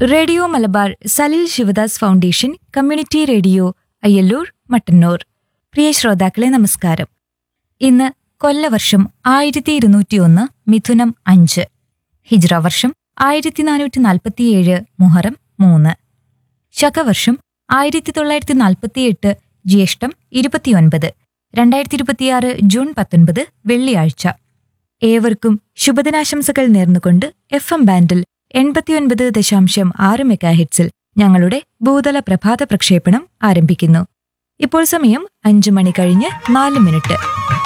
radio Malabar Salil Sivadas foundation community radio Ayyallur Mattannur പ്രിയ ശ്രോതാക്കളെ നമസ്കാരം ഇന്ന് കൊല്ലവർഷം ആയിരത്തി ഇരുന്നൂറ്റിയൊന്ന് മിഥുനം അഞ്ച് ഹിജ്ര വർഷം ആയിരത്തി നാനൂറ്റി നാൽപ്പത്തിയേഴ് മുഹറം മൂന്ന് ശകവർഷം ആയിരത്തി തൊള്ളായിരത്തി നാൽപ്പത്തിയെട്ട് ജ്യേഷ്ഠം ഇരുപത്തിയൊൻപത് രണ്ടായിരത്തി ഇരുപത്തിയാറ് ജൂൺ പത്തൊൻപത് വെള്ളിയാഴ്ച ഏവർക്കും ശുഭദിനാശംസകൾ നേർന്നുകൊണ്ട് എഫ് എം ബാൻഡിൽ എൺപത്തിയൊൻപത് ദശാംശം ആറ് മെഗാഹിറ്റ്സിൽ ഞങ്ങളുടെ ഭൂതല പ്രഭാത പ്രക്ഷേപണം ആരംഭിക്കുന്നു ഇപ്പോൾ സമയം അഞ്ചു മണി കഴിഞ്ഞ് നാല് മിനിറ്റ്